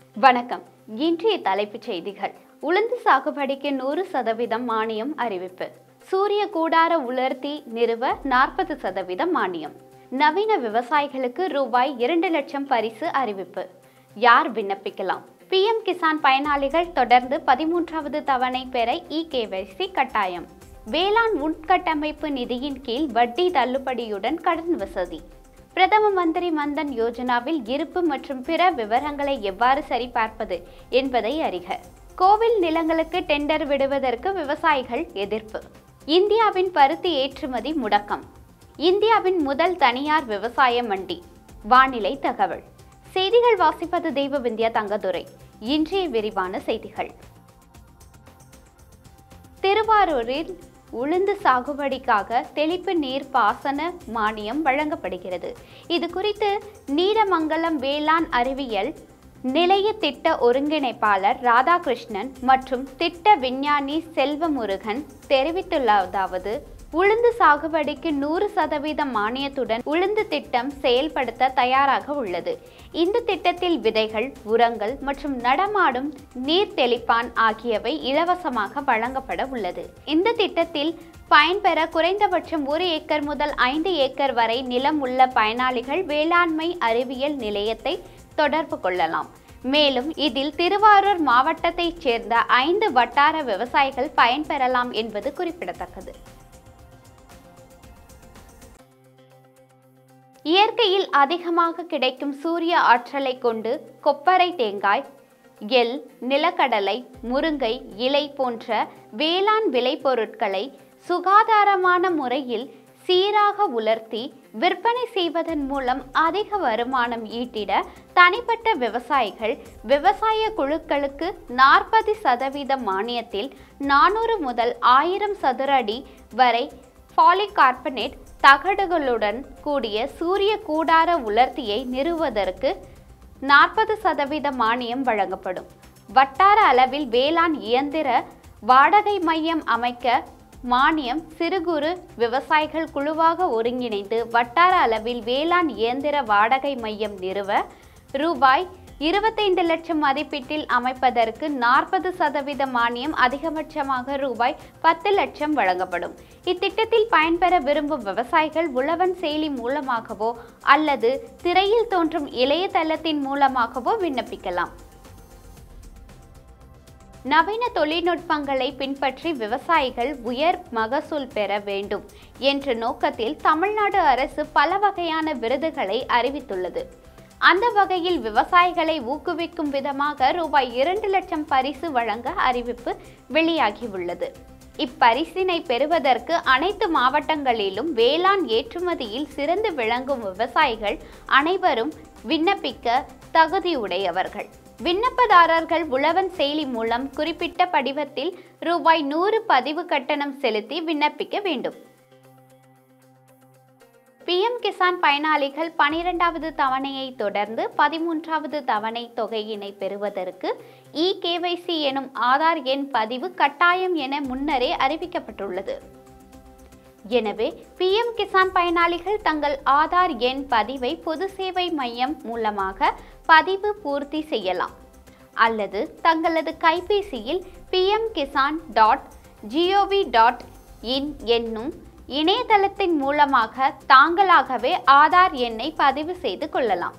வணக்கம் இன்றைய தலைப்புச் செய்திகள் உளுந்து சாகுபடிக்கு நூறு சதவீதம் மானியம் அறிவிப்பு சூரிய கூடார உலர்த்தி நிறுவ நாற்பது சதவீதம் மானியம் நவீன விவசாயிகளுக்கு ரூபாய் இரண்டு லட்சம் பரிசு அறிவிப்பு யார் விண்ணப்பிக்கலாம் பிஎம் கிசான் பயனாளிகள் தொடர்ந்து பதிமூன்றாவது தவணை பெற இ கேவைசி கட்டாயம் வேளாண் உட்கட்டமைப்பு நிதியின் கீழ் வட்டி தள்ளுபடியுடன் கடன் வசதி பிரதம மந்திரி மந்தன் யோஜனாவில் இருப்பு மற்றும் பிற விவரங்களை எவ்வாறு சரிபார்ப்பது என்பதை அறிக கோவில் நிலங்களுக்கு டெண்டர் விடுவதற்கு விவசாயிகள் எதிர்ப்பு இந்தியாவின் பருத்தி ஏற்றுமதி முடக்கம் இந்தியாவின் முதல் தனியார் விவசாய மண்டி வானிலை தகவல் செய்திகள் வாசிப்பது தெய்வ விந்தியா தங்கதுரை இன்றைய விரிவான செய்திகள் திருவாரூரில் உளுந்து சாகுபடிக்காக தெளிப்பு நீர் பாசன மானியம் வழங்கப்படுகிறது இது குறித்து நீடமங்கலம் வேளாண் அறிவியல் நிலைய திட்ட ஒருங்கிணைப்பாளர் ராதாகிருஷ்ணன் மற்றும் திட்ட விஞ்ஞானி செல்வமுருகன் தெரிவித்துள்ளதாவது உளுந்து சாகுபடிக்கு நூறு சதவீதம் மானியத்துடன் உளுந்து திட்டம் செயல்படுத்த தயாராக உள்ளது இந்த திட்டத்தில் விதைகள் உரங்கள் மற்றும் நடமாடும் நீர் தெளிப்பான் ஆகியவை இலவசமாக வழங்கப்பட உள்ளது இந்த திட்டத்தில் பயன்பெற குறைந்தபட்சம் ஒரு ஏக்கர் முதல் ஐந்து ஏக்கர் வரை நிலம் உள்ள பயனாளிகள் வேளாண்மை அறிவியல் நிலையத்தை தொடர்பு கொள்ளலாம் மேலும் இதில் திருவாரூர் மாவட்டத்தைச் சேர்ந்த ஐந்து வட்டார விவசாயிகள் பயன்பெறலாம் என்பது குறிப்பிடத்தக்கது இயற்கையில் அதிகமாக கிடைக்கும் சூரிய ஆற்றலை கொண்டு கொப்பரை தேங்காய் எள் நிலக்கடலை முருங்கை இலை போன்ற வேளாண் விளைபொருட்களை சுகாதாரமான முறையில் சீராக உலர்த்தி விற்பனை செய்வதன் மூலம் அதிக வருமானம் ஈட்டிட தனிப்பட்ட விவசாயிகள் விவசாய குழுக்களுக்கு நாற்பது சதவீத மானியத்தில் நானூறு முதல் ஆயிரம் சதுர அடி வரை பாலிகார்பனேட் தகடுகளுடன் கூடிய சூரிய கூடார உலர்த்தியை நிறுவுவதற்கு நாற்பது சதவீத மானியம் வழங்கப்படும் வட்டார அளவில் வேளாண் இயந்திர வாடகை மையம் அமைக்க மானியம் சிறு குறு விவசாயிகள் குழுவாக ஒருங்கிணைந்து வட்டார அளவில் வேளாண் இயந்திர வாடகை மையம் நிறுவ ரூபாய் இருபத்தைந்து லட்சம் மதிப்பீட்டில் அமைப்பதற்கு நாற்பது சதவீத மானியம் அதிகபட்சமாக ரூபாய் பத்து லட்சம் வழங்கப்படும் இத்திட்டத்தில் பயன்பெற விரும்பும் விவசாயிகள் உழவன் செயலி மூலமாகவோ அல்லது திரையில் தோன்றும் இளையதளத்தின் மூலமாகவோ விண்ணப்பிக்கலாம் நவீன தொழில்நுட்பங்களை பின்பற்றி விவசாயிகள் உயர் மகசூல் பெற வேண்டும் என்ற நோக்கத்தில் தமிழ்நாடு அரசு பல வகையான விருதுகளை அறிவித்துள்ளது அந்த வகையில் விவசாயிகளை ஊக்குவிக்கும் விதமாக ரூபாய் இரண்டு லட்சம் பரிசு வழங்க அறிவிப்பு வெளியாகியுள்ளது இப்பரிசினை பெறுவதற்கு அனைத்து மாவட்டங்களிலும் வேளாண் ஏற்றுமதியில் சிறந்து விளங்கும் விவசாயிகள் அனைவரும் விண்ணப்பிக்க தகுதியுடையவர்கள் விண்ணப்பதாரர்கள் உழவன் செயலி மூலம் குறிப்பிட்ட படிவத்தில் ரூபாய் நூறு பதிவு கட்டணம் செலுத்தி விண்ணப்பிக்க வேண்டும் பிஎம் கிசான் பயனாளிகள் பனிரெண்டாவது தவணையை தொடர்ந்து பதிமூன்றாவது தவணை தொகையினை பெறுவதற்கு இ கேவைசி எனும் ஆதார் எண் பதிவு கட்டாயம் என முன்னரே அறிவிக்கப்பட்டுள்ளது எனவே பிஎம் கிசான் பயனாளிகள் தங்கள் ஆதார் எண் பதிவை பொது சேவை மையம் மூலமாக பதிவு பூர்த்தி செய்யலாம் அல்லது தங்களது கைபேசியில் PM Kisan dot GOV dot in என்னும் இணையதளத்தின் மூலமாக தாங்களாகவே ஆதார் எண்ணை பதிவு செய்து கொள்ளலாம்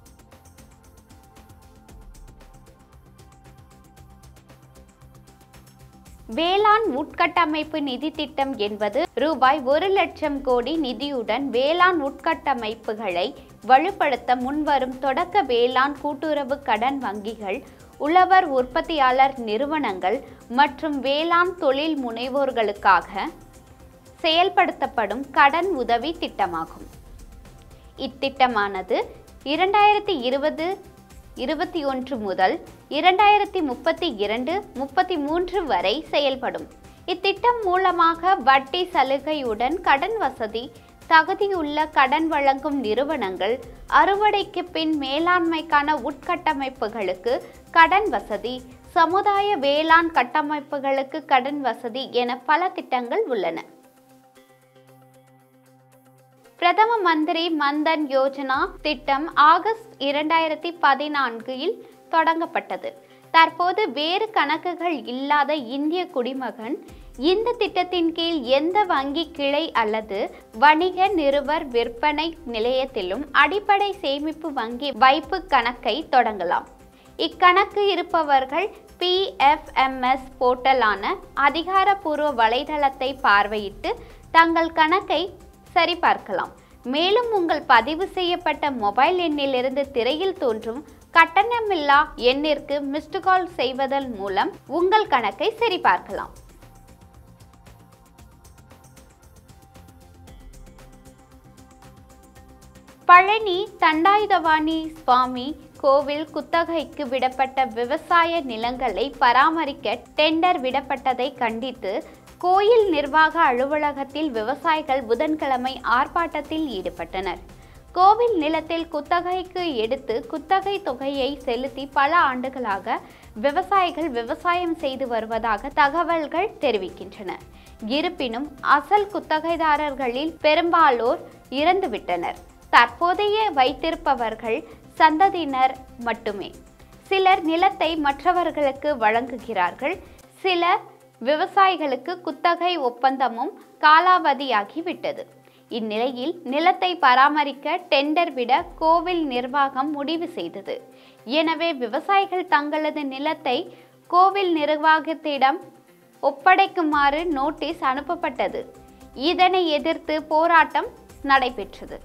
வேளாண் உட்கட்டமைப்பு நிதி திட்டம் என்பது ரூபாய் ஒரு லட்சம் கோடி நிதியுடன் வேளாண் உட்கட்டமைப்புகளை வலுப்படுத்த முன்வரும் தொடக்க வேளாண் கூட்டுறவு கடன் வங்கிகள் உழவர் உற்பத்தியாளர் நிறுவனங்கள் மற்றும் வேளாண் தொழில் முனைவோர்களுக்காக செயல்படுத்தப்படும் கடன் உதவி திட்டமாகும் இத்திட்டமானது இரண்டாயிரத்தி இருபது இருபத்தி ஒன்று முதல் இரண்டாயிரத்தி முப்பத்தி இரண்டு முப்பத்தி மூன்று வரை செயல்படும் இத்திட்டம் மூலமாக வட்டி சலுகையுடன் கடன் வசதி தகுதியுள்ள கடன் வழங்கும் நிறுவனங்கள் அறுவடைக்கு பின் மேலாண்மைக்கான உட்கட்டமைப்புகளுக்கு கடன் வசதி சமுதாய வேளாண் கட்டமைப்புகளுக்கு கடன் வசதி என பல திட்டங்கள் உள்ளன பிரதம மந்திரி மந்தன் யோஜனா திட்டம் ஆகஸ்ட் இரண்டாயிரத்தி பதினான்கில் தொடங்கப்பட்டது தற்போது வேறு கணக்குகள் இல்லாத இந்திய குடிமகன் இந்த திட்டத்தின் கீழ் எந்த வங்கி கிளை அல்லது வணிக நிறுவர் விற்பனை நிலையத்திலும் அடிப்படை சேமிப்பு வங்கி வைப்பு கணக்கை தொடங்கலாம் இக்கணக்கு இருப்பவர்கள் பிஎஃப்எம்எஸ் போர்ட்டலான அதிகாரப்பூர்வ வலைதளத்தை பார்வையிட்டு தங்கள் கணக்கை சரிபார்க்கலாம் மேலும் உங்கள் பதிவு செய்யப்பட்ட மொபைல் எண்ணிலிருந்து திரையில் தோன்றும் கட்டணமில்லா எண்ணிற்கு மிஸ்டு கால் செய்வதன் மூலம் உங்கள் கணக்கை சரிபார்க்கலாம் பழனி தண்டாயுதவாணி சுவாமி கோவில் குத்தகைக்கு விடப்பட்ட விவசாய நிலங்களை பராமரிக்க டெண்டர் விடப்பட்டதை கண்டித்து கோயில் நிர்வாக அலுவலகத்தில் விவசாயிகள் புதன்கிழமை ஆர்ப்பாட்டத்தில் ஈடுபட்டனர் கோவில் நிலத்தில் குத்தகைக்கு எடுத்து குத்தகை தொகையை செலுத்தி பல ஆண்டுகளாக விவசாயிகள் விவசாயம் செய்து வருவதாக தகவல்கள் தெரிவிக்கின்றன இருப்பினும் அசல் குத்தகைதாரர்களில் பெரும்பாலோர் இறந்துவிட்டனர் தற்போதைய வைத்திருப்பவர்கள் சந்ததியினர் மட்டுமே சிலர் நிலத்தை மற்றவர்களுக்கு வழங்குகிறார்கள் சில விவசாயிகளுக்கு குத்தகை ஒப்பந்தமும் காலாவதியாகிவிட்டது இந்நிலையில் நிலத்தை பராமரிக்க டெண்டர் விட கோவில் நிர்வாகம் முடிவு செய்தது எனவே விவசாயிகள் தங்களது நிலத்தை கோவில் நிர்வாகத்திடம் ஒப்படைக்குமாறு நோட்டீஸ் அனுப்பப்பட்டது இதனை எதிர்த்து போராட்டம் நடைபெற்றது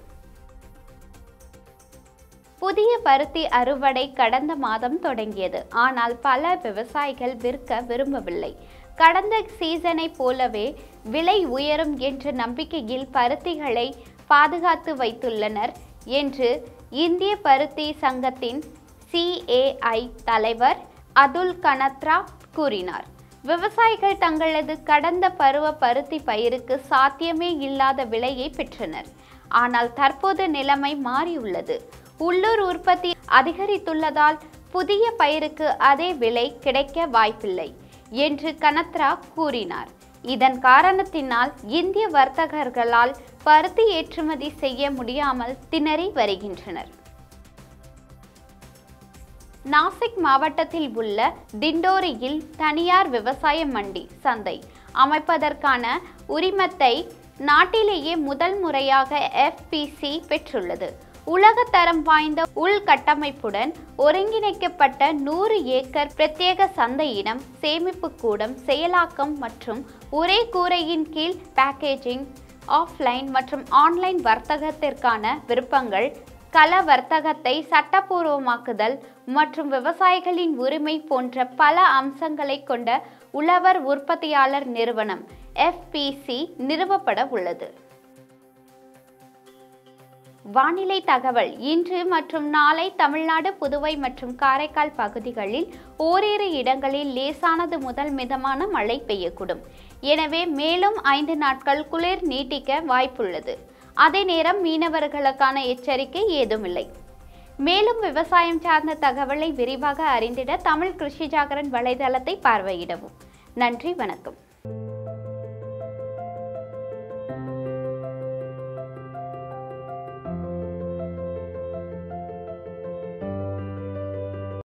புதிய பருத்தி அறுவடை கடந்த மாதம் தொடங்கியது ஆனால் பல விவசாயிகள் விற்க விரும்பவில்லை கடந்த சீசனை போலவே விலை உயரும் என்ற நம்பிக்கையில் பருத்திகளை பாதுகாத்து வைத்துள்ளனர் என்று இந்திய பருத்தி சங்கத்தின் சிஏஐ தலைவர் அதுல் கனத்ரா கூறினார் விவசாயிகள் தங்களது கடந்த பருவ பருத்தி பயிருக்கு சாத்தியமே இல்லாத விலையை பெற்றனர் ஆனால் தற்போது நிலைமை மாறியுள்ளது உள்ளூர் உற்பத்தி அதிகரித்துள்ளதால் புதிய பயிருக்கு அதே விலை கிடைக்க வாய்ப்பில்லை என்று கனத்ரா கூறினார் இதன் காரணத்தினால் இந்திய வர்த்தகர்களால் பருத்தி ஏற்றுமதி செய்ய முடியாமல் திணறி வருகின்றனர் நாசிக் மாவட்டத்தில் உள்ள டிண்டோரியில் தனியார் விவசாய மண்டி சந்தை அமைப்பதற்கான உரிமத்தை நாட்டிலேயே முதல் முறையாக எஃபிசி பெற்றுள்ளது உலகத்தரம் வாய்ந்த உள்கட்டமைப்புடன் ஒருங்கிணைக்கப்பட்ட நூறு ஏக்கர் பிரத்யேக சந்தையிடம் சேமிப்பு கூடம் செயலாக்கம் மற்றும் ஒரே கூரையின் கீழ் பேக்கேஜிங் ஆஃப்லைன் மற்றும் ஆன்லைன் வர்த்தகத்திற்கான விருப்பங்கள் கள வர்த்தகத்தை சட்டப்பூர்வமாக்குதல் மற்றும் விவசாயிகளின் உரிமை போன்ற பல அம்சங்களை கொண்ட உழவர் உற்பத்தியாளர் நிறுவனம் எஃபிசி நிறுவப்பட உள்ளது வானிலை தகவல் இன்று மற்றும் நாளை தமிழ்நாடு புதுவை மற்றும் காரைக்கால் பகுதிகளில் ஓரிரு இடங்களில் லேசானது முதல் மிதமான மழை பெய்யக்கூடும் எனவே மேலும் ஐந்து நாட்கள் குளிர் நீட்டிக்க வாய்ப்புள்ளது அதே நேரம் மீனவர்களுக்கான எச்சரிக்கை ஏதுமில்லை மேலும் விவசாயம் சார்ந்த தகவலை விரிவாக அறிந்திட தமிழ் கிருஷி ஜாகரன் வலைதளத்தை பார்வையிடவும் நன்றி வணக்கம்